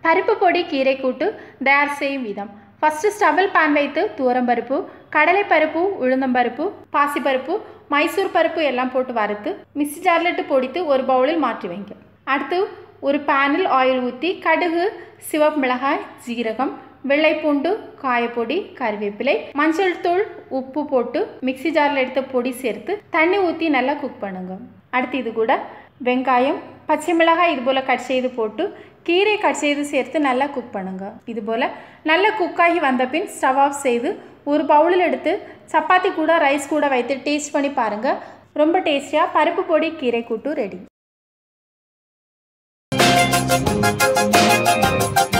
பருப்பு பொடி கீரை கூட்டு தயார் செய்யும் விதம் ஃபஸ்ட்டு ஸ்டவல் பேன் வைத்து துவரம்பருப்பு கடலைப்பருப்பு உளுந்தம்பருப்பு பாசிப்பருப்பு மைசூர் பருப்பு எல்லாம் போட்டு வறுத்து மிக்ஸி ஜாரில் இட்டு பொடித்து ஒரு பவுலில் மாற்றி வைங்க அடுத்து ஒரு பேனில் ஆயில் ஊற்றி கடுகு சிவப்பு மிளகாய் ஜீரகம் வெள்ளைப்பூண்டு காயப்பொடி கருவேப்பிலை மஞ்சள் தூள் உப்பு போட்டு மிக்ஸி ஜாரில் எடுத்த பொடி சேர்த்து தண்ணி ஊற்றி நல்லா குக் பண்ணுங்க அடுத்து இது கூட வெங்காயம் பச்சை மிளகாய் இது போல் கட் செய்து போட்டு கீரை கட் செய்து சேர்த்து நல்லா குக் பண்ணுங்க இது போல் நல்லா குக்காகி வந்த பின் ஸ்டவ் ஆஃப் செய்து ஒரு பவுலில் எடுத்து சப்பாத்தி கூட ரைஸ் கூட வைத்து டேஸ்ட் பண்ணி பாருங்கள் ரொம்ப டேஸ்டியாக பருப்பு பொடி கீரை கூட்டு ரெடி